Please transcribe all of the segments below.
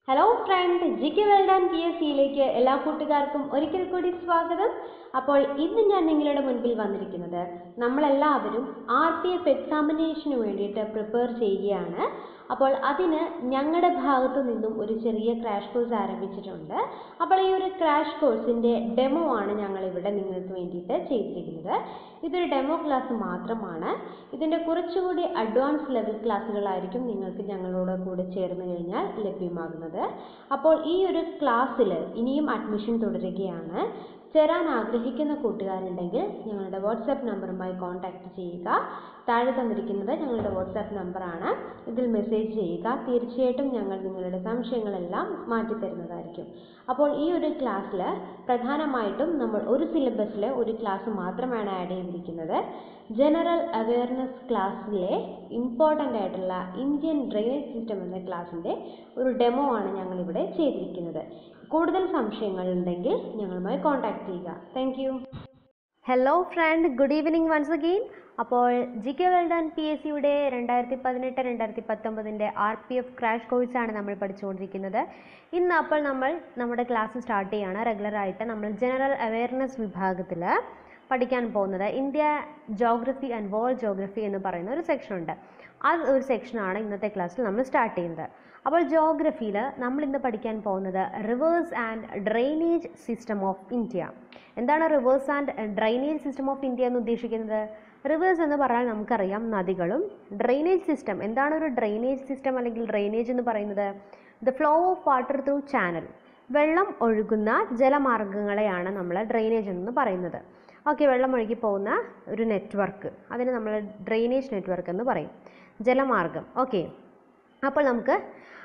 hello friend G K well done P S സിയിലേക്ക് എല്ലാ കൂട്ടുകാർക്കും ഒരിക്കൽ കൂടി സ്വാഗതം അപ്പോൾ ഇന്ന് ഞാൻ നിങ്ങളുടെ മുൻപിൽ വന്നിരിക്കുന്നത് നമ്മളെല്ലാവരും ആർ പി എഫ് എക്സാമിനേഷന് വേണ്ടിയിട്ട് പ്രിപ്പയർ ചെയ്യുകയാണ് അപ്പോൾ അതിന് ഞങ്ങളുടെ ഭാഗത്തു നിന്നും ഒരു ചെറിയ ക്രാഷ് കോഴ്സ് ആരംഭിച്ചിട്ടുണ്ട് അപ്പോൾ ഈ ഒരു ക്രാഷ് കോഴ്സിൻ്റെ ഡെമോ ആണ് ഞങ്ങൾ ഇവിടെ നിങ്ങൾക്ക് വേണ്ടിയിട്ട് ചെയ്തിരിക്കുന്നത് ഇതൊരു ഡെമോ ക്ലാസ് മാത്രമാണ് ഇതിൻ്റെ കുറച്ചുകൂടി അഡ്വാൻസ് ലെവൽ ക്ലാസ്സുകളായിരിക്കും നിങ്ങൾക്ക് ഞങ്ങളോട് കൂടെ ചേർന്ന് കഴിഞ്ഞാൽ ലഭ്യമാകുന്നത് അപ്പോൾ ഈ ഒരു ക്ലാസ്സിൽ ഇനിയും അഡ്മിഷൻ തുടരുകയാണ് ചേരാൻ ആഗ്രഹിക്കുന്ന കൂട്ടുകാരുണ്ടെങ്കിൽ ഞങ്ങളുടെ വാട്സാപ്പ് നമ്പറുമായി കോൺടാക്റ്റ് ചെയ്യുക താഴെ തന്നിരിക്കുന്നത് ഞങ്ങളുടെ വാട്സാപ്പ് നമ്പറാണ് ഇതിൽ മെസ്സേജ് ചെയ്യുക തീർച്ചയായിട്ടും ഞങ്ങൾ നിങ്ങളുടെ സംശയങ്ങളെല്ലാം മാറ്റിത്തരുന്നതായിരിക്കും അപ്പോൾ ഈ ഒരു ക്ലാസ്സിൽ പ്രധാനമായിട്ടും നമ്മൾ ഒരു സിലബസിലെ ഒരു ക്ലാസ് മാത്രമാണ് ആഡ് ചെയ്തിരിക്കുന്നത് ജനറൽ അവയർനെസ് ക്ലാസ്സിലെ ഇമ്പോർട്ടൻ്റ് ആയിട്ടുള്ള ഇന്ത്യൻ ഡ്രെയിനേജ് സിസ്റ്റം എന്ന ക്ലാസ്സിൻ്റെ ഒരു ഡെമോ ആണ് ഞങ്ങളിവിടെ ചെയ്തിരിക്കുന്നത് കൂടുതൽ സംശയങ്ങൾ ഉണ്ടെങ്കിൽ ഞങ്ങളുമായി കോൺടാക്ട് ചെയ്യുക thank you hello friend good evening once again അപ്പോൾ G K well done P S സിയുടെ രണ്ടായിരത്തി പതിനെട്ട് രണ്ടായിരത്തി പത്തൊമ്പതിൻ്റെ ആർ പി എഫ് ക്രാഷ് കോഴ്സാണ് നമ്മൾ പഠിച്ചുകൊണ്ടിരിക്കുന്നത് ഇന്ന് അപ്പോൾ നമ്മൾ നമ്മുടെ ക്ലാസ് സ്റ്റാർട്ട് ചെയ്യുകയാണ് റെഗുലറായിട്ട് നമ്മൾ ജനറൽ അവയർനെസ് വിഭാഗത്തിൽ പഠിക്കാൻ പോകുന്നത് India geography and world geography എന്ന് പറയുന്ന ഒരു സെക്ഷൻ ഉണ്ട് ആ ഒരു സെക്ഷനാണ് ഇന്നത്തെ ക്ലാസ്സിൽ നമ്മൾ സ്റ്റാർട്ട് ചെയ്യുന്നത് അപ്പോൾ ജോഗ്രഫിയിൽ നമ്മൾ ഇന്ന് പഠിക്കാൻ പോകുന്നത് rivers and drainage system of India എന്താണ് rivers and drainage system of India എന്ന് ഉദ്ദേശിക്കുന്നത് റിവേഴ്സ് എന്ന് പറഞ്ഞാൽ നമുക്കറിയാം നദികളും ഡ്രെയിനേജ് സിസ്റ്റം എന്താണ് ഒരു ഡ്രെയിനേജ് സിസ്റ്റം അല്ലെങ്കിൽ ഡ്രെയിനേജ് എന്ന് പറയുന്നത് the flow of water through channel വെള്ളം ഒഴുകുന്ന ജലമാർഗ്ഗങ്ങളെയാണ് നമ്മൾ ഡ്രെയിനേജ് എന്ന് പറയുന്നത് ഓക്കെ വെള്ളം ഒഴുകി പോകുന്ന ഒരു നെറ്റ്വർക്ക് അതിന് നമ്മൾ ഡ്രെയിനേജ് നെറ്റ്വർക്ക് എന്ന് പറയും ജലമാർഗം ഓക്കെ അപ്പോൾ നമുക്ക്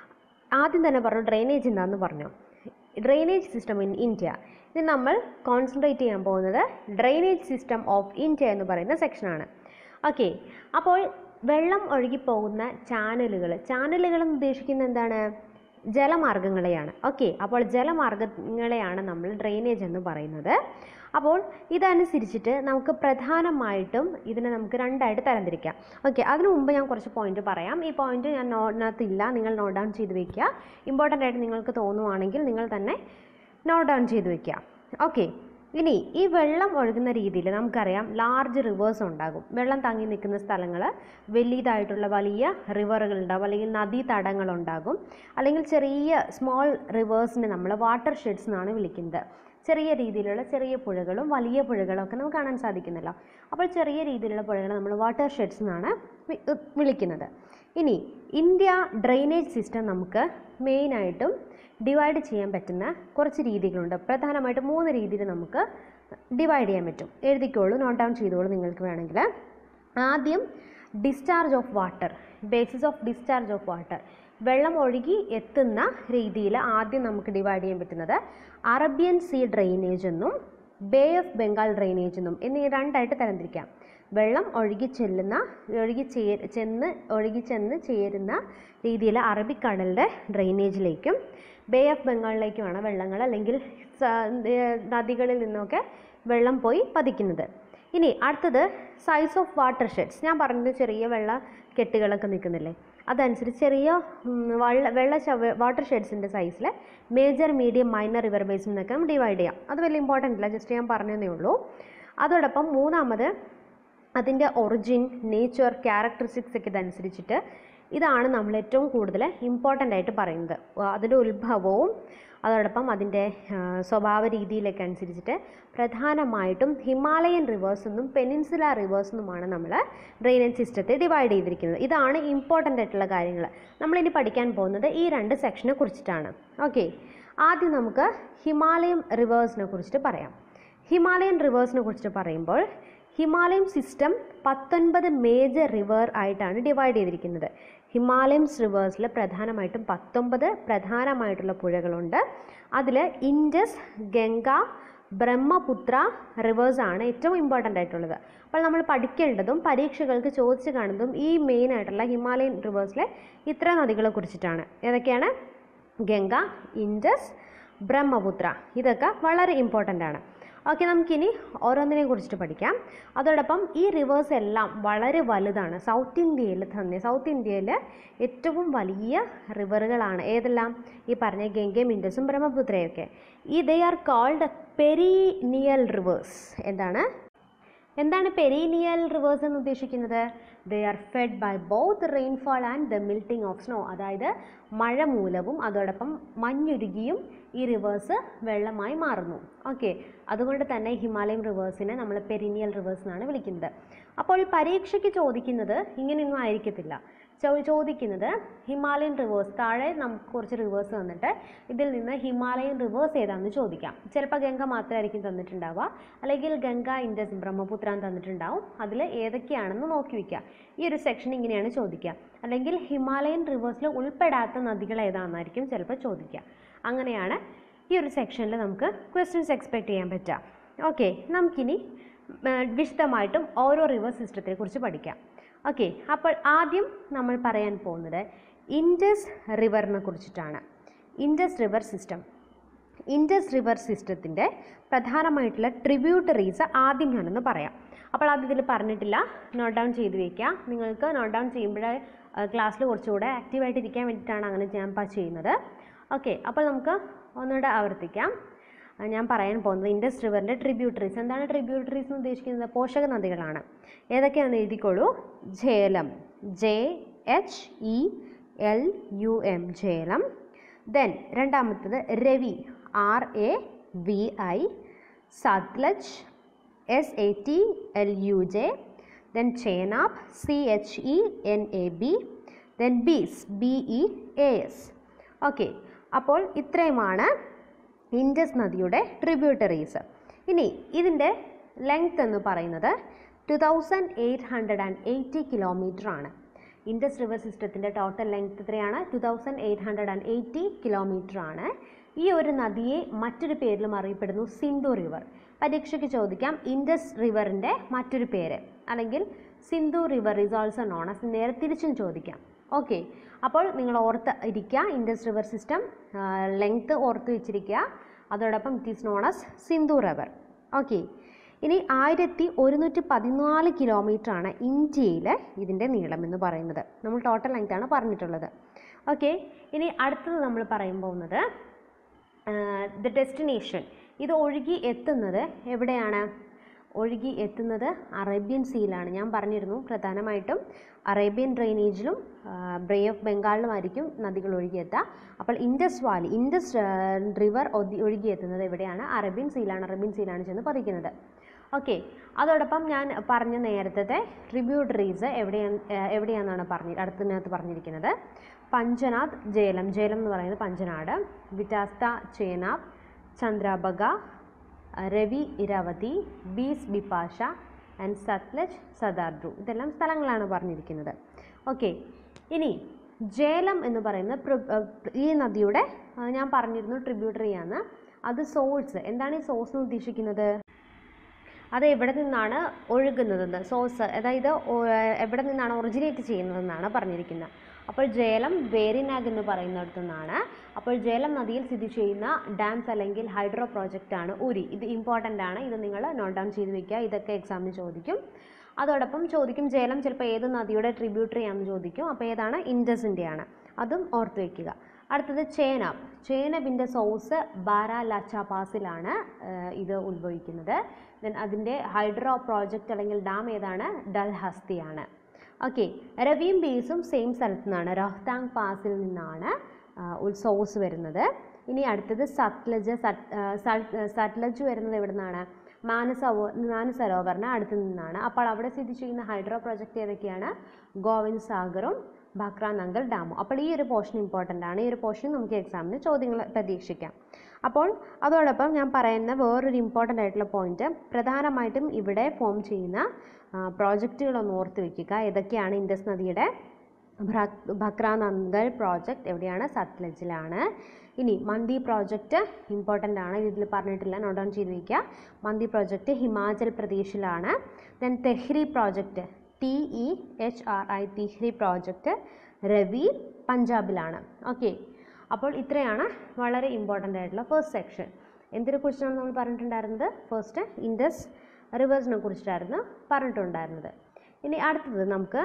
ആദ്യം തന്നെ പറഞ്ഞു ഡ്രെയിനേജ് എന്താണെന്ന് പറഞ്ഞു ഡ്രെയിനേജ് സിസ്റ്റം ഇൻ ഇന്ത്യ ഇത് നമ്മൾ കോൺസെൻട്രേറ്റ് ചെയ്യാൻ പോകുന്നത് ഡ്രെയിനേജ് സിസ്റ്റം ഓഫ് ഇന്ത്യ എന്ന് പറയുന്ന സെക്ഷനാണ് ഓക്കെ അപ്പോൾ വെള്ളം ഒഴുകിപ്പോകുന്ന ചാനലുകൾ ചാനലുകൾ എന്ന് ഉദ്ദേശിക്കുന്നത് എന്താണ് ജലമാർഗങ്ങളെയാണ് ഓക്കെ അപ്പോൾ ജലമാർഗങ്ങളെയാണ് നമ്മൾ ഡ്രെയിനേജ് എന്ന് പറയുന്നത് അപ്പോൾ ഇതനുസരിച്ചിട്ട് നമുക്ക് പ്രധാനമായിട്ടും ഇതിനെ നമുക്ക് രണ്ടായിട്ട് തരംതിരിക്കാം ഓക്കെ അതിനു മുമ്പ് ഞാൻ കുറച്ച് പോയിന്റ് പറയാം ഈ പോയിന്റ് ഞാൻ നോട്ടിനകത്തില്ല നിങ്ങൾ നോട്ട് ഡൗൺ ചെയ്ത് വെക്കുക ഇമ്പോർട്ടൻ്റ് ആയിട്ട് നിങ്ങൾക്ക് തോന്നുവാണെങ്കിൽ നിങ്ങൾ തന്നെ നോട്ട് ഡൗൺ ചെയ്ത് വെക്കുക ഓക്കെ ഇനി ഈ വെള്ളം ഒഴുകുന്ന രീതിയിൽ നമുക്കറിയാം ലാർജ് റിവേഴ്സ് ഉണ്ടാകും വെള്ളം തങ്ങി നിൽക്കുന്ന സ്ഥലങ്ങൾ വലിയതായിട്ടുള്ള വലിയ റിവറുകൾ ഉണ്ടാകും അല്ലെങ്കിൽ നദീ തടങ്ങളുണ്ടാകും അല്ലെങ്കിൽ ചെറിയ സ്മോൾ റിവേഴ്സിനെ നമ്മൾ വാട്ടർ ഷെഡ്സ് എന്നാണ് വിളിക്കുന്നത് ചെറിയ രീതിയിലുള്ള ചെറിയ പുഴകളും വലിയ പുഴകളും ഒക്കെ നമുക്ക് കാണാൻ സാധിക്കുന്നല്ലോ അപ്പോൾ ചെറിയ രീതിയിലുള്ള പുഴകൾ നമ്മൾ വാട്ടർ ഷെഡ്സ് എന്നാണ് വിളിക്കുന്നത് ഇനി ഇന്ത്യ ഡ്രെയിനേജ് സിസ്റ്റം നമുക്ക് മെയിനായിട്ടും ഡിവൈഡ് ചെയ്യാൻ പറ്റുന്ന കുറച്ച് രീതികളുണ്ട് പ്രധാനമായിട്ടും മൂന്ന് രീതിയിൽ നമുക്ക് ഡിവൈഡ് ചെയ്യാൻ പറ്റും എഴുതിക്കോളൂ നോട്ട് ഡൗൺ ചെയ്തോളൂ നിങ്ങൾക്ക് വേണമെങ്കിൽ ആദ്യം discharge of water basis of discharge of water വെള്ളം ഒഴുകി എത്തുന്ന രീതിയിൽ ആദ്യം നമുക്ക് ഡിവൈഡ് ചെയ്യാൻ പറ്റുന്നത് അറബിയൻ സീ ഡ്രെയിനേജ് എന്നും ബേ ഓഫ് ബംഗാൾ ഡ്രെയിനേജ് എന്നും എന്നീ രണ്ടായിട്ട് തരംതിരിക്കാം വെള്ളം ഒഴുകി ചെല്ലുന്ന ഒഴുകി ചേ ചെന്ന് ഒഴുകി ചെന്ന് ചേരുന്ന രീതിയിൽ അറബിക്കടലിൻ്റെ ഡ്രെയിനേജിലേക്കും ബേ ഓഫ് ബംഗാളിലേക്കുമാണ് വെള്ളങ്ങൾ അല്ലെങ്കിൽ നദികളിൽ നിന്നൊക്കെ വെള്ളം പോയി പതിക്കുന്നത് ഇനി അടുത്തത് സൈസ് ഓഫ് വാട്ടർ ഷെഡ്സ് ഞാൻ പറഞ്ഞത് ചെറിയ വെള്ള കെട്ടുകളൊക്കെ നിൽക്കുന്നില്ലേ അതനുസരിച്ച് ചെറിയ വെള്ള വെള്ള വാട്ടർ ഷെഡ്സിൻ്റെ സൈസിൽ major medium minor river basin എന്നൊക്കെ ഡിവൈഡ് ചെയ്യാം അത് വലിയ ഇമ്പോർട്ടൻ്റ് അല്ല ജസ്റ്റ് ഞാൻ പറഞ്ഞതേ ഉള്ളൂ അതോടൊപ്പം മൂന്നാമത് അതിൻ്റെ ഒറിജിൻ നേച്ചർ ക്യാരക്ടറിസ്റ്റിക്സ് ഒക്കെ ഇതനുസരിച്ചിട്ട് ഇതാണ് നമ്മൾ ഏറ്റവും കൂടുതൽ ഇമ്പോർട്ടൻ്റ് ആയിട്ട് പറയുന്നത് അതിൻ്റെ ഉത്ഭവവും അതോടൊപ്പം അതിൻ്റെ സ്വഭാവ രീതിയിലൊക്കെ അനുസരിച്ചിട്ട് പ്രധാനമായിട്ടും ഹിമാലയൻ റിവേഴ്സ് എന്നും പെനിൻസുല റിവേഴ്സ് എന്നുമാണ് നമ്മൾ ഡ്രെയിനേജ് സിസ്റ്റത്തെ ഡിവൈഡ് ചെയ്തിരിക്കുന്നത് ഇതാണ് ഇമ്പോർട്ടൻ്റ് ആയിട്ടുള്ള കാര്യങ്ങൾ നമ്മളിനി പഠിക്കാൻ പോകുന്നത് ഈ രണ്ട് സെക്ഷനെ കുറിച്ചിട്ടാണ് ഓക്കെ ആദ്യം നമുക്ക് ഹിമാലയൻ റിവേഴ്സിനെ കുറിച്ചിട്ട് പറയാം ഹിമാലയൻ റിവേഴ്സിനെ കുറിച്ചിട്ട് പറയുമ്പോൾ ഹിമാലയൻ സിസ്റ്റം പത്തൊൻപത് മേജർ റിവർ ആയിട്ടാണ് ഡിവൈഡ് ചെയ്തിരിക്കുന്നത് ഹിമാലയൻസ് റിവേഴ്സിൽ പ്രധാനമായിട്ടും പത്തൊമ്പത് പ്രധാനമായിട്ടുള്ള പുഴകളുണ്ട് അതിൽ ഇൻഡസ് ഗംഗ ബ്രഹ്മപുത്ര റിവേഴ്സ് ആണ് ഏറ്റവും ഇമ്പോർട്ടൻ്റ് ആയിട്ടുള്ളത് അപ്പോൾ നമ്മൾ പഠിക്കേണ്ടതും പരീക്ഷകൾക്ക് ചോദിച്ചു കാണുന്നതും ഈ മെയിൻ ആയിട്ടുള്ള ഹിമാലയൻ റിവേഴ്സിലെ ഇത്ര നദികളെ കുറിച്ചിട്ടാണ് ഏതൊക്കെയാണ് ഗംഗ ഇൻഡസ് ബ്രഹ്മപുത്ര ഇതൊക്കെ വളരെ ഇമ്പോർട്ടൻ്റ് ആണ് ഓക്കെ നമുക്കിനി ഓരോന്നിനെ കുറിച്ചിട്ട് പഠിക്കാം അതോടൊപ്പം ഈ റിവേഴ്സ് എല്ലാം വളരെ വലുതാണ് സൗത്ത് ഇന്ത്യയിൽ തന്നെ സൗത്ത് ഇന്ത്യയിൽ ഏറ്റവും വലിയ റിവറുകളാണ് ഏതെല്ലാം ഈ പറഞ്ഞ ഗംഗയും ഇൻഡസും ബ്രഹ്മപുത്രയൊക്കെ ഈ they are called perennial rivers എന്താണ് എന്താണ് പെരീനിയൽ റിവേഴ്സ് എന്ന് ഉദ്ദേശിക്കുന്നത് they are fed by both rainfall and the melting of snow അതായത് മഴ മൂലവും അതോടൊപ്പം മഞ്ഞുരുകിയും ഈ റിവേഴ്സ് വെള്ളമായി മാറുന്നു ഓക്കെ അതുകൊണ്ട് തന്നെ ഹിമാലയൻ റിവേഴ്സിനെ നമ്മൾ പെരിനിയൽ റിവേഴ്സ് എന്നാണ് വിളിക്കുന്നത് അപ്പോൾ പരീക്ഷയ്ക്ക് ചോദിക്കുന്നത് ഇങ്ങനെയൊന്നും ആയിരിക്കത്തില്ല ചോ- ചോദിക്കുന്നത് ഹിമാലയൻ റിവേഴ്സ് താഴെ നമുക്ക് കുറച്ച് റിവേഴ്സ് തന്നിട്ട് ഇതിൽ നിന്ന് ഹിമാലയൻ റിവേഴ്സ് ഏതാണെന്ന് ചോദിക്കാം ചിലപ്പോൾ ഗംഗ മാത്രമായിരിക്കും തന്നിട്ടുണ്ടാവുക അല്ലെങ്കിൽ ഗംഗ ഇൻഡസ് ബ്രഹ്മപുത്ര എന്ന് തന്നിട്ടുണ്ടാവും അതിൽ ഏതൊക്കെയാണെന്ന് നോക്കി വയ്ക്കുക ഈ ഒരു സെക്ഷൻ ഇങ്ങനെയാണ് ചോദിക്കുക അല്ലെങ്കിൽ ഹിമാലയൻ റിവേഴ്സിൽ ഉൾപ്പെടാത്ത നദികൾ ഏതാണെന്നായിരിക്കും ചിലപ്പോൾ ചോദിക്കുക അങ്ങനെയാണ് ഈ ഒരു സെക്ഷനിൽ നമുക്ക് ക്വസ്റ്റ്യൻസ് എക്സ്പെക്റ്റ് ചെയ്യാൻ പറ്റുക ഓക്കെ നമുക്കിനി ആ, വിശദമായിട്ടും ഓരോ റിവർ സിസ്റ്റത്തെ കുറിച്ച് പഠിക്കാം ഓക്കെ അപ്പോൾ ആദ്യം നമ്മൾ പറയാൻ പോകുന്നത് ഇൻഡസ് റിവറിനെ കുറിച്ചിട്ടാണ് Indus river system Indus river സിസ്റ്റത്തിൻ്റെ പ്രധാനമായിട്ടുള്ള ട്രിബ്യൂട്ടറീസ് ആദ്യം ഞാനൊന്ന് പറയാം അപ്പോൾ അത് ഇതിൽ പറഞ്ഞിട്ടില്ല നോട്ട് ഡൗൺ ചെയ്ത് വയ്ക്കുക നിങ്ങൾക്ക് നോട്ട് ഡൗൺ ചെയ്യുമ്പോഴേ ക്ലാസ്സിൽ കുറച്ചുകൂടെ ആക്റ്റീവായിട്ട് ഇരിക്കാൻ വേണ്ടിയിട്ടാണ് അങ്ങനെ ഞാൻ പ- ചെയ്യുന്നത് ഓക്കെ അപ്പോൾ നമുക്ക് ഒന്നുകൂടെ ആവർത്തിക്കാം ആ, ഞാൻ പറയാൻ പോകുന്നത് ഇൻഡസ് റിവറിൻ്റെ ട്രിബ്യൂട്ടറീസ് എന്താണ് ട്രിബ്യൂട്ടറീസ് എന്ന് ഉദ്ദേശിക്കുന്നത് പോഷക നദികളാണ് ഏതൊക്കെയാണെന്ന് എഴുതിക്കോളൂ Jhelum J H E L U M Jhelum then രണ്ടാമത്തത് Ravi R A V I Sutlej S A T L U J then Chenab C H E N A B then Beas B E A S okay അപ്പോൾ ഇത്രയുമാണ് Indus നദിയുടെ tributaries ഇനി ഇതിൻ്റെ length എന്ന് പറയുന്നത് two thousand eight hundred and eighty kilometre ആണ് Indus river സിസ്റ്റത്തിൻ്റെ total length എത്രയാണ് two thousand eight hundred and eighty kilometre ആണ് ഈ ഒരു നദിയെ മറ്റൊരു പേരിലും അറിയപ്പെടുന്നു സിന്ധു റിവർ പരീക്ഷയ്ക്ക് ചോദിക്കാം ഇൻഡസ് റിവറിൻ്റെ മറ്റൊരു പേര് അല്ലെങ്കിൽ Sindhu river is also known as നേരെ തിരിച്ചും ചോദിക്കാം ഓക്കെ അപ്പോൾ നിങ്ങൾ ഓർത്ത് ഇരിക്കുക ഇൻഡസ് റിവർ സിസ്റ്റം ലെങ്ത് ഓർത്ത് വെച്ചിരിക്കുക അതോടൊപ്പം it is known as Sindhu river okay ഇനി ആയിരത്തി ഒരുന്നൂറ്റി പതിനാല് കിലോമീറ്റർ ആണ് ഇന്ത്യയിൽ ഇതിൻ്റെ നീളം എന്ന് പറയുന്നത് നമ്മൾ ടോട്ടൽ ലെങ്ത് ആണ് പറഞ്ഞിട്ടുള്ളത് ഓക്കെ ഇനി അടുത്തത് നമ്മൾ പറയാൻ പോകുന്നത് ദ ഡെസ്റ്റിനേഷൻ ഇത് ഒഴുകി എത്തുന്നത് എവിടെയാണ് ഒഴുകി എത്തുന്നത് അറേബ്യൻ സീയിലാണ് ഞാൻ പറഞ്ഞിരുന്നു പ്രധാനമായിട്ടും അറേബ്യൻ ഡ്രെയിനേജിലും ബ്രേ ഓഫ് ബംഗാളിലുമായിരിക്കും നദികൾ ഒഴുകിയെത്തുക അപ്പോൾ ഇൻഡസ് വാലി ഇൻഡസ് റിവർ ഒഴുകിയെത്തുന്നത് എവിടെയാണ് അറേബ്യൻ സീയിലാണ് അറേബ്യൻ സീയിലാണ് ചെന്ന് പതിക്കുന്നത് ഓക്കെ അതോടൊപ്പം ഞാൻ പറഞ്ഞ നേരത്തെ ട്രിബ്യൂട്ടറീസ് എവിടെയാണ് എവിടെയാണെന്നാണ് പറഞ്ഞ് അടുത്തതിനകത്ത് പറഞ്ഞിരിക്കുന്നത് പഞ്ചനാഥ് ജേലം ജേലം എന്ന് പറയുന്നത് പഞ്ചനാട് വിറ്റാസ്ത ചേനാബ് ചന്ദ്രബഗ രവി ഇരാവതി ബീസ് ബിപാഷ ആൻഡ് സത്ലജ് സദാർഡു ഇതെല്ലാം സ്ഥലങ്ങളാണ് പറഞ്ഞിരിക്കുന്നത് ഓക്കെ ഇനി ജേലം എന്ന് പറയുന്ന പ്ര- ഏർ ഈ നദിയുടെ ആ, ഞാൻ പറഞ്ഞിരുന്നു ട്രിബ്യൂട്ടറിയാണ് അത് സോഴ്സ് എന്താണ് ഈ സോഴ്സ് എന്ന് ഉദ്ദേശിക്കുന്നത് അത് എവിടെ നിന്നാണ് ഒഴുകുന്നതെന്ന് സോഴ്സ് അതായത് ഒ- എവിടെ നിന്നാണ് ഒറിജിനേറ്റ് ചെയ്യുന്നതെന്നാണ് പറഞ്ഞിരിക്കുന്നത് അപ്പോൾ ജേലം വേരിനാഗ് എന്ന് പറയുന്നിടത്തു നിന്നാണ് അപ്പോൾ ജേലം നദിയിൽ സ്ഥിതി ചെയ്യുന്ന ഡാംസ് അല്ലെങ്കിൽ ഹൈഡ്രോ പ്രോജക്റ്റ് ആണ് ഉരി ഇത് ഇമ്പോർട്ടൻ്റ് ആണ് ഇത് നിങ്ങൾ നോട്ട് ഡൗൺ ചെയ്ത് വെക്കുക ഇതൊക്കെ എക്സാമിന് ചോദിക്കും അതോടൊപ്പം ചോദിക്കും ജേലം ചിലപ്പോൾ ഏത് നദിയുടെ ട്രിബ്യൂട്ടറി ആണെന്ന് ചോദിക്കും അപ്പോൾ ഏതാണ് ഇൻഡസിൻ്റെ ആണ് അതും ഓർത്ത് വെക്കുക അടുത്തത് ചേനബ് ചേനബിൻ്റെ സോഴ്സ് ബാരാലാച്ച പാസിലാണ് ഏഹ്, ഇത് ഉത്ഭവിക്കുന്നത് ദെൻ അതിൻ്റെ ഹൈഡ്രോ പ്രോജക്റ്റ് അല്ലെങ്കിൽ ഡാം ഏതാണ് ഡൽഹസ്തിയാണ് ഓക്കെ രവിയും ബീസും സെയിം സ്ഥലത്ത് നിന്നാണ് റോഹ്താങ് പാസിൽ നിന്നാണ് സോഴ്സ് വരുന്നത് ഇനി അടുത്തത് സത്ലജ് സത് ആ, സൽ- സത്ലജ് വരുന്നത് എവിടെ നിന്നാണ് മാനസവോ മാനസരോവറിന് അടുത്ത് നിന്നാണ് അപ്പോൾ അവിടെ സ്ഥിതി ചെയ്യുന്ന ഹൈഡ്രോ പ്രോജക്റ്റ് ഏതൊക്കെയാണ് ഗോവിന്ദ് സാഗറും ഭക്ര നങ്കൽ ഡാമും അപ്പോൾ ഈ ഒരു പോർഷൻ ഇമ്പോർട്ടൻ്റ് ആണ് ഈ ഒരു പോർഷൻ നമുക്ക് എക്സാമിന് ചോദ്യങ്ങൾ പ്രതീക്ഷിക്കാം അപ്പോൾ അതോടൊപ്പം ഞാൻ പറയുന്ന വേറൊരു ഇമ്പോർട്ടൻ്റ് ആയിട്ടുള്ള പോയിന്റ് പ്രധാനമായിട്ടും ഇവിടെ ഫോം ചെയ്യുന്ന പ്രോജക്റ്റുകളൊന്ന് ഓർത്ത് വയ്ക്കുക ഏതൊക്കെയാണ് ഇൻഡസ് നദിയുടെ ഭ്ര- ഭക്ര നങ്കൽ പ്രോജക്റ്റ് എവിടെയാണ് സത്ലജിലാണ് ഇനി മന്ദി പ്രോജക്റ്റ് ഇമ്പോർട്ടൻ്റ് ആണ് ഇതിൽ പറഞ്ഞിട്ടില്ല നോട്ട് ഡൗൺ ചെയ്ത് വയ്ക്കുക മന്ദി പ്രോജക്റ്റ് ഹിമാചൽ പ്രദേശിലാണ് then Tehri project T E H R I Tehri project Ravi പഞ്ചാബിലാണ് ഓക്കെ അപ്പോൾ ഇത്രയാണ് വളരെ ഇമ്പോർട്ടൻ്റ് ആയിട്ടുള്ള ഫസ്റ്റ് സെക്ഷൻ എന്തിനെ കുറിച്ചാണ് നമ്മൾ പറഞ്ഞിട്ടുണ്ടായിരുന്നത് ഫസ്റ്റ് ഇൻഡസ് റിവേഴ്സിനെ കുറിച്ചിട്ടായിരുന്നു പറഞ്ഞിട്ടുണ്ടായിരുന്നത് ഇനി അടുത്തത് നമുക്ക്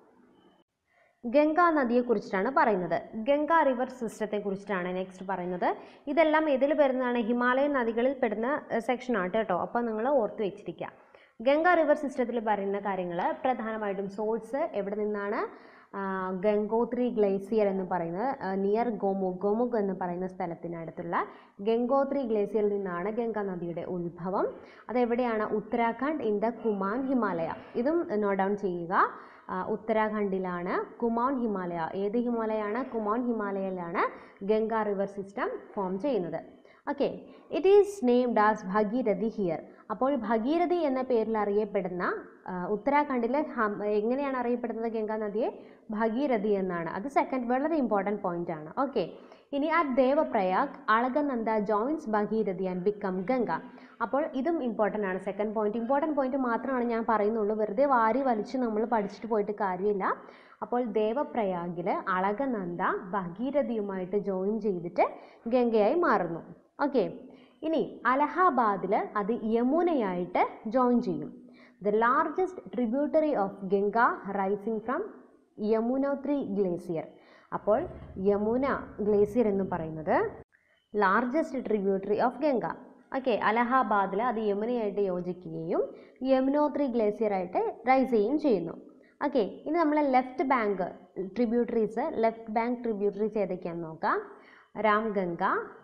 ഗംഗാ നദിയെ കുറിച്ചിട്ടാണ് പറയുന്നത് ഗംഗാ റിവർ സിസ്റ്റത്തെ കുറിച്ചിട്ടാണ് നെക്സ്റ്റ് പറയുന്നത് ഇതെല്ലാം ഇതിൽ വരുന്നതാണ് ഹിമാലയൻ നദികളിൽ പെടുന്ന സെക്ഷനാണ് കേട്ടോ അപ്പോൾ നിങ്ങൾ ഓർത്ത് വെച്ചിരിക്കുക ഗംഗാ റിവർ സിസ്റ്റത്തിൽ പറയുന്ന കാര്യങ്ങൾ പ്രധാനമായിട്ടും സോഴ്സ് എവിടെ നിന്നാണ് ആ, ഗംഗോത്രി ഗ്ലേസിയർ എന്ന് പറയുന്നത് നിയർ ഗോമുഖ് ഗോമുഖ് എന്ന് പറയുന്ന സ്ഥലത്തിനടുത്തുള്ള ഗംഗോത്രി ഗ്ലേസിയറിൽ നിന്നാണ് ഗംഗാ നദിയുടെ ഉത്ഭവം അതെവിടെയാണ് ഉത്തരാഖണ്ഡ് ഇൻ ദ കുമാൻ ഹിമാലയ ഇതും നോട്ട് ഡൗൺ ചെയ്യുക ആ, ഉത്തരാഖണ്ഡിലാണ് കുമോൺ ഹിമാലയ ഏത് ഹിമാലയമാണ് കുമോൺ ഹിമാലയയിലാണ് ഗംഗാ റിവർ സിസ്റ്റം ഫോം ചെയ്യുന്നത് okay it is named as Bhagirathi here അപ്പോൾ ഭഗീരഥി എന്ന പേരിൽ അറിയപ്പെടുന്ന ആ, ഉത്തരാഖണ്ഡിലെ ഹം- എങ്ങനെയാണ് അറിയപ്പെടുന്നത് ഗംഗാ നദിയെ ഭഗീരഥി എന്നാണ് അത് സെക്കൻഡ് വളരെ ഇമ്പോർട്ടൻറ്റ് പോയിന്റ് ആണ് ഓക്കെ ഇനി ആ Devprayag Alaknanda joins Bhagirathi and become Ganga അപ്പോൾ ഇതും ഇമ്പോർട്ടൻ്റ് ആണ് സെക്കൻഡ് പോയിന്റ് ഇമ്പോർട്ടൻറ്റ് പോയിന്റ് മാത്രമാണ് ഞാൻ പറയുന്നുള്ളൂ വെറുതെ വാരി വലിച്ച് നമ്മൾ പഠിച്ചിട്ട് പോയിട്ട് കാര്യമില്ല അപ്പോൾ ദേവപ്രയാഗിൽ അളകനന്ദ ഭഗീരഥിയുമായിട്ട് ജോയിൻ ചെയ്തിട്ട് ഗംഗയായി മാറുന്നു ഓക്കെ ഇനി അലഹാബാദിൽ അത് യമുനയായിട്ട് ജോയിൻ ചെയ്യും the largest tributary of Ganga rising from Yamunotri glacier അപ്പോൾ യമുന ഗ്ലേസിയർ എന്ന് പറയുന്നത് largest tributary of Ganga okay അലഹാബാദിൽ അത് യമുനയായിട്ട് യോജിക്കുകയും യമുനോത്രി ഗ്ലേസിയർ ആയിട്ട് റൈസ് ചെയ്യുകയും ചെയ്യുന്നു ഓക്കെ ഇനി നമ്മൾ left bank tributaries left bank tributaries ഏതൊക്കെയാണെന്ന് നോക്കാം രാംഗംഗ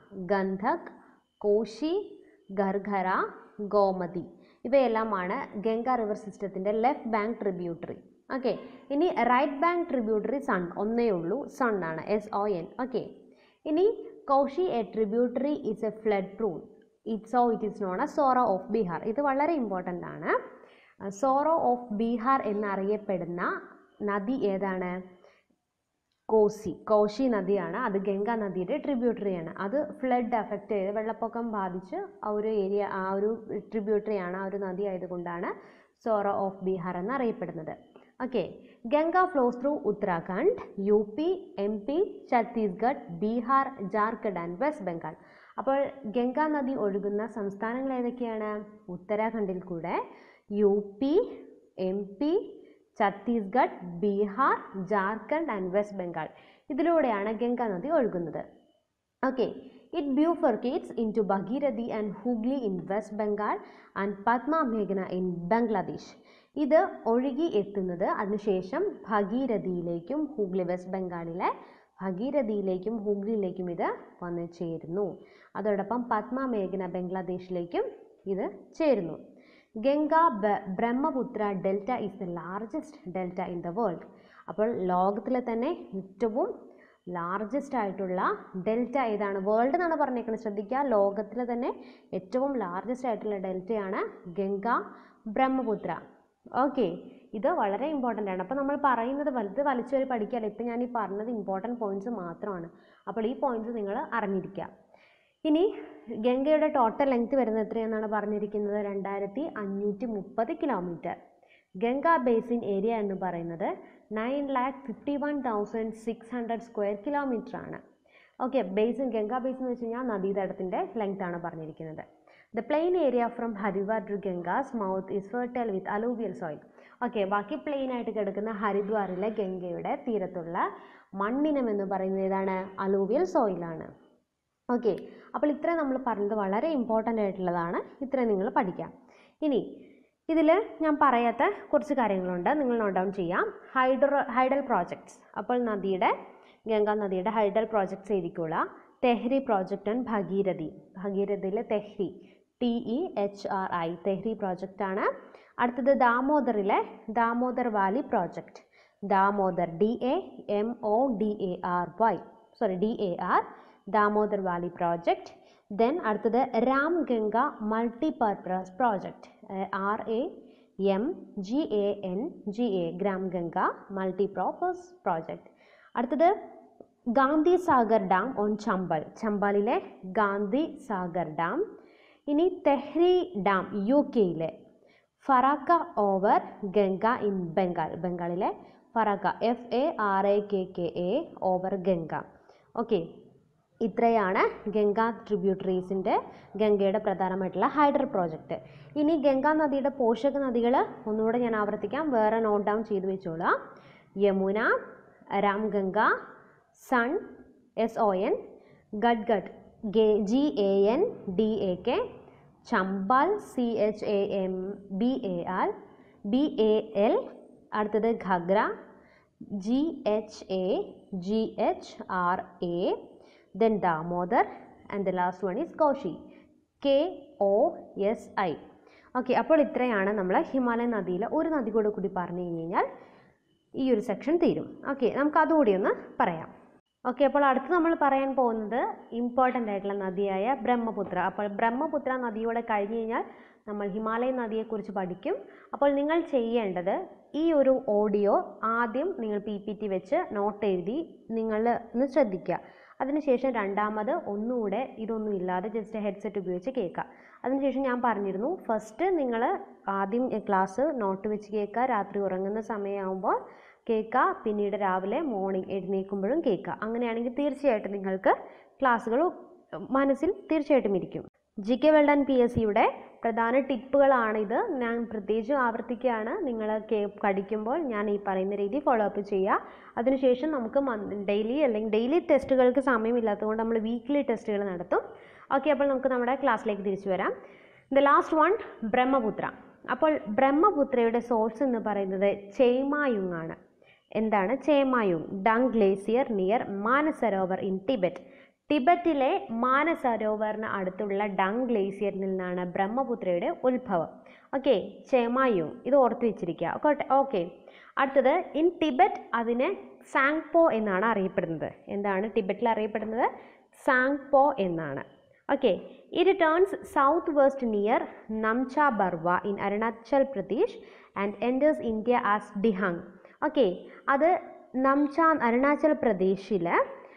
ഗന്ധക് കോശി ഗർഗര ഗോമതി ഇവയെല്ലാമാണ് ഗംഗ റിവർ സിസ്റ്റത്തിൻ്റെ ലെഫ്റ്റ് ബാങ്ക് ട്രിബ്യൂട്ടറി ഓക്കെ ഇനി റൈറ്റ് ബാങ്ക് ട്രിബ്യൂട്ടറി സൺ ഒന്നേ ഉള്ളൂ സൺ ആണ് എസ് ഒ എൻ ഓക്കെ ഇനി Kosi a tributary is a flood prone it so it is known a sorrow of Bihar ഇത് വളരെ ഇമ്പോർട്ടൻ്റ് ആണ് സോറോ ഓഫ് ബീഹാർ എന്നറിയപ്പെടുന്ന നദി ഏതാണ് കോസി കോശി നദിയാണ് അത് ഗംഗ നദിയുടെ ട്രിബ്യൂട്ടറിയാണ് അത് ഫ്ലഡ് അഫക്റ്റ് ചെയ്ത് വെള്ളപ്പൊക്കം ബാധിച്ച് ആ ഒരു ഏരിയ ആ ഒരു ട്രിബ്യൂട്ടറിയാണ് ആ ഒരു നദി ആയതുകൊണ്ടാണ് സോറോ ഓഫ് ബീഹാർ എന്നറിയപ്പെടുന്നത് okay Ganga flows through Uttarakhand U P M P Chhattisgarh Bihar Jharkhand and West Bengal അപ്പോൾ ഗംഗാ നദി ഒഴുകുന്ന സംസ്ഥാനങ്ങൾ ഏതൊക്കെയാണ് ഉത്തരാഖണ്ഡിൽ കൂടെ U P M P Chhattisgarh Bihar Jharkhand and West Bengal ഇതിലൂടെയാണ് ഗംഗാ നദി ഒഴുകുന്നത് okay it bifurcates into Bhagirathi and Hooghly in West Bengal and Padma മേഘന ഇൻ ബംഗ്ലാദേശ് ഇത് ഒഴുകി എത്തുന്നത് അതിനുശേഷം ഭഗീരഥിയിലേക്കും ഹുഗ്ലി വെസ്റ്റ് ബംഗാളിലെ ഭഗീരഥിയിലേക്കും ഹുഗ്ലിയിലേക്കും ഇത് വന്ന് ചേരുന്നു അതോടൊപ്പം പത്മ മേഘന ബംഗ്ലാദേശിലേക്കും ഇത് ചേരുന്നു ഗംഗ ബ- Brahmaputra delta is the largest delta in the world അപ്പോൾ ലോകത്തിലെ തന്നെ ഏറ്റവും ലാർജസ്റ്റ് ആയിട്ടുള്ള ഡെൽറ്റ ഏതാണ് വേൾഡ് എന്നാണ് പറഞ്ഞേക്കുന്നത് ശ്രദ്ധിക്കുക ലോകത്തിലെ തന്നെ ഏറ്റവും ലാർജസ്റ്റ് ആയിട്ടുള്ള ഡെൽറ്റയാണ് ഗംഗ ബ്രഹ്മപുത്ര ഓക്കെ ഇത് വളരെ ഇമ്പോർട്ടൻ്റ് ആണ് അപ്പോൾ നമ്മൾ പറയുന്നത് വലുത് വലിച്ചു വരെ പഠിക്കാല്ല ഇപ്പം ഞാൻ ഈ പറഞ്ഞത് ഇമ്പോർട്ടൻറ്റ് പോയിന്റ്സ് മാത്രമാണ് അപ്പോൾ ഈ പോയിന്റ്സ് നിങ്ങൾ അറിഞ്ഞിരിക്കുക ഇനി ഗംഗയുടെ ടോട്ടൽ ലെങ്ത് വരുന്നത് എത്രയെന്നാണ് പറഞ്ഞിരിക്കുന്നത് രണ്ടായിരത്തി അഞ്ഞൂറ്റി മുപ്പത് കിലോമീറ്റർ ഗംഗ ബേസിൻ ഏരിയ എന്ന് പറയുന്നത് nine lakh fifty one thousand six hundred square kilometre ആണ് ഓക്കെ ബേസിൻ ഗംഗ ബേസിൻ എന്ന് വെച്ച് കഴിഞ്ഞാൽ നദീതടത്തിൻ്റെ ലെങ്ത് ആണ് പറഞ്ഞിരിക്കുന്നത് the plain area from Haridwar to Ganga's mouth is fertile with alluvial soil okay ബാക്കി പ്ലെയിൻ ആയിട്ട് കിടക്കുന്ന ഹരിദ്വാറിലെ ഗംഗയുടെ തീരത്തുള്ള മണ്ണിനം എന്ന് പറയുന്നത് ഏതാണ് അലൂവിയൽ സോയിലാണ് ഓക്കെ അപ്പോൾ ഇത്രയും നമ്മൾ പറഞ്ഞത് വളരെ ഇമ്പോർട്ടൻ്റ് ആയിട്ടുള്ളതാണ് ഇത്രയും നിങ്ങൾ പഠിക്കാം ഇനി ഇതിൽ ഞാൻ പറയാത്ത കുറച്ച് കാര്യങ്ങളുണ്ട് നിങ്ങൾ നോട്ട് ഡൗൺ ചെയ്യാം ഹൈഡ്രോ ഹൈഡൽ പ്രോജക്ട്സ് അപ്പോൾ നദിയുടെ ഗംഗാ നദിയുടെ ഹൈഡൽ പ്രോജക്ട്സ് എഴുതിക്കോളാം തെഹ്രി പ്രോജക്റ്റ് ആൻഡ് ഭഗീരഥി ഭഗീരഥിയിലെ Tehri T E H R I Tehri project ആണ് അടുത്തത് ദാമോദറിലെ Damodar valley project Damodar D A M O D A R Y sorry D A R Damodar valley project then അടുത്തത് Ram Ganga multi purpose project R A M G A N G A Ram Ganga multi പ്രോപ്പസ് project അടുത്തത് Gandhi Sagar dam on Chambal ചമ്പലിലെ Gandhi Sagar dam ഇനി Tehri dam U കെയിലെ Farakka over Ganga in Bengal ബംഗാളിലെ Farakka F A R A K K A over Ganga okay ഇത്രയാണ് ഗംഗ ട്രിബ്യൂട്ടറീസിൻ്റെ ഗംഗയുടെ പ്രധാനമായിട്ടുള്ള hider project ഇനി ഗംഗാ നദിയുടെ പോഷക നദികൾ ഒന്നുകൂടെ ഞാൻ ആവർത്തിക്കാം വേറെ നോട്ട് ഡൗൺ ചെയ്ത് വെച്ചോളാം Yamuna Ramganga Son S O N Gandak G A N D A K Chambal C H A M B A R B A L അടുത്തത് Ghaghra G H A G H R A then Damodar and the last one is Kosi K O S I okay അപ്പോൾ ഇത്രയാണ് നമ്മൾ Himalayan നദിയിലെ ഒരു നദി കൂടെ കൂടി പറഞ്ഞു കഴിഞ്ഞ് കഴിഞ്ഞാൽ ഈ ഒരു സെക്ഷൻ തീരും ഓക്കെ നമുക്ക് അതുകൂടി ഒന്ന് പറയാം ഓക്കെ അപ്പോൾ അടുത്ത് നമ്മൾ പറയാൻ പോകുന്നത് ഇമ്പോർട്ടൻ്റ് ആയിട്ടുള്ള നദിയായ ബ്രഹ്മപുത്ര അപ്പോൾ ബ്രഹ്മപുത്ര നദിയോടെ കഴിഞ്ഞ് കഴിഞ്ഞാൽ നമ്മൾ ഹിമാലയൻ നദിയെക്കുറിച്ച് പഠിക്കും അപ്പോൾ നിങ്ങൾ ചെയ്യേണ്ടത് ഈ ഒരു ഓഡിയോ ആദ്യം നിങ്ങൾ പി പി ടി വെച്ച് നോട്ട് എഴുതി നിങ്ങൾ ഒന്ന് ശ്രദ്ധിക്കുക അതിനുശേഷം രണ്ടാമത് ഒന്നുകൂടെ ഇതൊന്നും ഇല്ലാതെ ജസ്റ്റ് ഹെഡ്സെറ്റ് ഉപയോഗിച്ച് കേൾക്കുക അതിനുശേഷം ഞാൻ പറഞ്ഞിരുന്നു ഫസ്റ്റ് നിങ്ങൾ ആദ്യം ക്ലാസ് നോട്ട് വെച്ച് കേൾക്കുക രാത്രി ഉറങ്ങുന്ന സമയമാകുമ്പോൾ കേൾക്കുക പിന്നീട് രാവിലെ മോർണിംഗ് എഴുന്നേൽക്കുമ്പോഴും കേൾക്കുക അങ്ങനെയാണെങ്കിൽ തീർച്ചയായിട്ടും നിങ്ങൾക്ക് ക്ലാസ്സുകൾ മനസ്സിൽ തീർച്ചയായിട്ടും ഇരിക്കും G K well done P S സിയുടെ പ്രധാന ടിപ്പുകളാണിത് ഞാൻ പ്രത്യേകിച്ചും ആവർത്തിക്കുകയാണ് നിങ്ങൾ കേ പഠിക്കുമ്പോൾ ഞാൻ ഈ പറയുന്ന രീതി ഫോളോ അപ്പ് ചെയ്യുക അതിനുശേഷം നമുക്ക് ഡെയിലി അല്ലെങ്കിൽ ഡെയിലി ടെസ്റ്റുകൾക്ക് സമയമില്ലാത്തതുകൊണ്ട് നമ്മൾ വീക്ക്ലി ടെസ്റ്റുകൾ നടത്തും ഓക്കെ അപ്പോൾ നമുക്ക് നമ്മുടെ ക്ലാസ്സിലേക്ക് തിരിച്ചു വരാം ദ ലാസ്റ്റ് വൺ ബ്രഹ്മപുത്ര അപ്പോൾ ബ്രഹ്മപുത്രയുടെ സോഴ്സ് എന്ന് പറയുന്നത് ചേമായുങ് ആണ് എന്താണ് Chemayungdung glacier near Mansarovar in Tibet ടിബറ്റിലെ മാനസരോവറിന് അടുത്തുള്ള ഡങ് ഗ്ലേസിയറിൽ നിന്നാണ് ബ്രഹ്മപുത്രയുടെ ഉത്ഭവം ഓക്കെ ചേമായുങ് ഇത് ഓർത്ത് വെച്ചിരിക്കുക ഓക്കെ അടുത്തത് ഇൻ ടിബറ്റ് അതിനെ സാങ്പോ എന്നാണ് അറിയപ്പെടുന്നത് എന്താണ് ടിബറ്റിൽ അറിയപ്പെടുന്നത് സാങ്പോ എന്നാണ് okay it turns south west near Namcha Barwa in Arunachal Pradesh and enters India as Dihang okay അത് നംച അരുണാചൽ പ്രദേശിൽ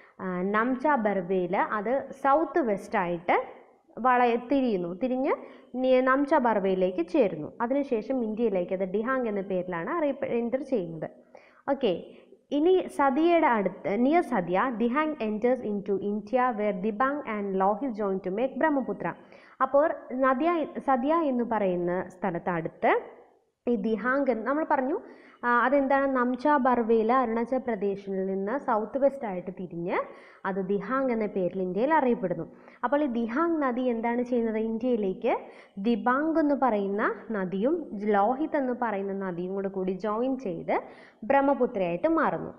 നംച ബർവയിൽ അത് സൗത്ത് വെസ്റ്റായിട്ട് വള തിരിയുന്നു തിരിഞ്ഞ് നി- നംച ബർവയിലേക്ക് ചേരുന്നു അതിനുശേഷം ഇന്ത്യയിലേക്ക് അത് ഡിഹാങ് എന്ന പേരിലാണ് അറിയപ്പെ എൻ്റർ ചെയ്യുന്നത് ഓക്കെ ഇനി സദിയയുടെ അടുത്ത് near Sadiya Dihang enters into India where Dibang and Lohit join to make Brahmaputra അപ്പോൾ നദിയ സദ്യ എന്ന് പറയുന്ന സ്ഥലത്ത് അടുത്ത് ഈ ദിഹാങ് എന്ന് നമ്മൾ പറഞ്ഞു ആ, അതെന്താണ് നംച ബർവയിൽ അരുണാചൽ പ്രദേശിൽ നിന്ന് സൗത്ത് വെസ്റ്റ് ആയിട്ട് തിരിഞ്ഞ് അത് ദിഹാങ് എന്ന പേരിൽ ഇന്ത്യയിൽ അറിയപ്പെടുന്നു അപ്പോൾ ഈ ദിഹാങ് നദി എന്താണ് ചെയ്യുന്നത് ഇന്ത്യയിലേക്ക് ദിബാങ് എന്ന് പറയുന്ന നദിയും ലോഹിത് എന്ന് പറയുന്ന നദിയും കൂടെ കൂടി ജോയിൻ ചെയ്ത് ബ്രഹ്മപുത്രയായിട്ട് മാറുന്നു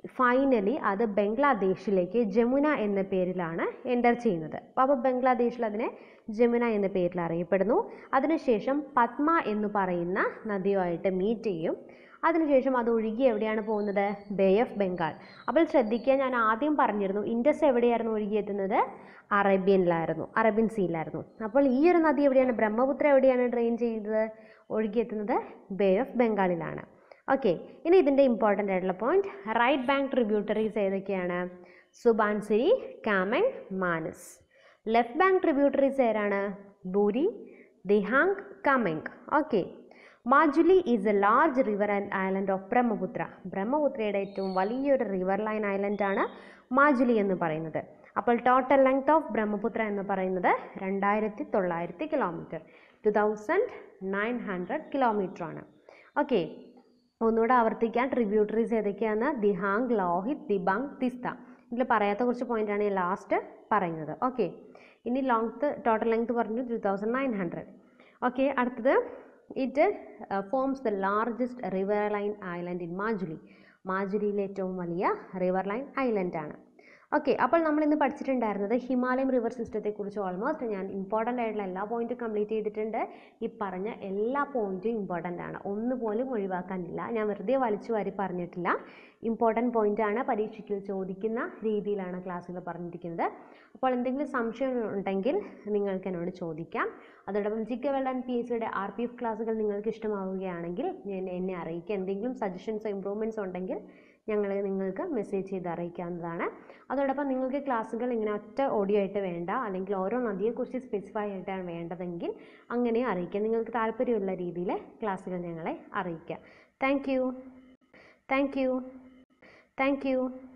ഫൈനലി അത് ബംഗ്ലാദേശിലേക്ക് ജമുന എന്ന പേരിലാണ് എൻ്റർ ചെയ്യുന്നത് അപ്പോൾ ബംഗ്ലാദേശിൽ അതിനെ ജമുന എന്ന പേരിൽ അറിയപ്പെടുന്നു അതിനുശേഷം പത്മ എന്ന് പറയുന്ന നദിയുമായിട്ട് മീറ്റ് ചെയ്യും അതിനുശേഷം അത് ഒഴുകി എവിടെയാണ് പോകുന്നത് ബേ ഓഫ് ബംഗാൾ അപ്പോൾ ശ്രദ്ധിക്കുക ഞാൻ ആദ്യം പറഞ്ഞിരുന്നു ഇൻഡസ് എവിടെയായിരുന്നു ഒഴുകിയെത്തുന്നത് അറേബ്യനിലായിരുന്നു അറേബ്യൻ സീയിലായിരുന്നു അപ്പോൾ ഈ ഒരു നദി എവിടെയാണ് ബ്രഹ്മപുത്ര എവിടെയാണ് ഡ്രെയിൻ ചെയ്തത് ഒഴുകിയെത്തുന്നത് ബേ ഓഫ് ബംഗാളിലാണ് ഓക്കെ ഇനി ഇതിൻ്റെ ഇമ്പോർട്ടൻ്റ് ആയിട്ടുള്ള പോയിന്റ് റൈറ്റ് ബാങ്ക് ട്രിബ്യൂട്ടറീസ് ഏതൊക്കെയാണ് Subansiri Kameng Manas left bank tributaries ഏതാണ് Burhi Dihang Kameng okay Majuli is a large river and island of Brahmaputra ബ്രഹ്മപുത്രയുടെ ഏറ്റവും വലിയൊരു റിവർ ലൈൻ ഐലൻഡാണ് മാജുലി എന്ന് പറയുന്നത് അപ്പോൾ ടോട്ടൽ ലെങ്ത് ഓഫ് ബ്രഹ്മപുത്ര എന്ന് പറയുന്നത് രണ്ടായിരത്തി തൊള്ളായിരത്തി kilometre two thousand nine hundred kilometre ആണ് ഓക്കെ ഒന്നുകൂടെ ആവർത്തിക്കാൻ ട്രിബ്യൂട്ടറീസ് ഏതൊക്കെയാണ് ദിഹാങ് ലോഹിത് ദിബാങ് തിസ്ത ഇതിൽ പറയാത്ത കുറച്ച് പോയിന്റാണ് ഞാൻ ലാസ്റ്റ് പറയുന്നത് ഓക്കെ ഇനി ലോങ്ത്ത് ടോട്ടൽ ലെങ്ത് പറഞ്ഞു two thousand nine hundred okay അടുത്തത് it forms the largest riverine island in Majuli മാജുലിയിലെ ഏറ്റവും വലിയ റിവർ ലൈൻ ഐലൻഡ് ആണ് ഓക്കെ അപ്പോൾ നമ്മൾ ഇന്ന് പഠിച്ചിട്ടുണ്ടായിരുന്നത് ഹിമാലയം റിവർ സിസ്റ്റത്തെക്കുറിച്ച് ഓൾമോസ്റ്റ് ഞാൻ ഇമ്പോർട്ടൻ്റ് ആയിട്ടുള്ള എല്ലാ പോയിന്റും കംപ്ലീറ്റ് ചെയ്തിട്ടുണ്ട് ഈ പറഞ്ഞ എല്ലാ പോയിന്റും ഇമ്പോർട്ടൻ്റ് ആണ് ഒന്നുപോലും ഒഴിവാക്കാനില്ല ഞാൻ വെറുതെ വലിച്ചു വാരി പറഞ്ഞിട്ടില്ല ഇമ്പോർട്ടൻ്റ് പോയിന്റ് ആണ് പരീക്ഷയ്ക്ക് ചോദിക്കുന്ന രീതിയിലാണ് ക്ലാസ്സുകൾ പറഞ്ഞിരിക്കുന്നത് അപ്പോൾ എന്തെങ്കിലും സംശയം ഉണ്ടെങ്കിൽ നിങ്ങൾക്ക് എന്നോട് ചോദിക്കാം അതോടൊപ്പം ജി കെ വെള്ളൻ പി എസ് സിയുടെ ആർ പി എഫ് ക്ലാസ്സുകൾ നിങ്ങൾക്ക് ഇഷ്ടമാവുകയാണെങ്കിൽ ഞാൻ എന്നെ അറിയിക്കുക എന്തെങ്കിലും സജഷൻസോ ഇമ്പ്രൂവ്മെൻറ്റ്സ് ഉണ്ടെങ്കിൽ ഞങ്ങൾ നിങ്ങൾക്ക് മെസ്സേജ് ചെയ്ത് അറിയിക്കാവുന്നതാണ് അതോടൊപ്പം നിങ്ങൾക്ക് ക്ലാസ്സുകൾ ഇങ്ങനെ ഒറ്റ ഓഡിയോ ആയിട്ട് വേണ്ട അല്ലെങ്കിൽ ഓരോ നദിയെക്കുറിച്ച് സ്പെസിഫൈ ആയിട്ടാണ് വേണ്ടതെങ്കിൽ അങ്ങനെ അറിയിക്കുക നിങ്ങൾക്ക് താല്പര്യമുള്ള രീതിയിൽ ക്ലാസ്സുകൾ ഞങ്ങളെ അറിയിക്കുക thank you thank you thank U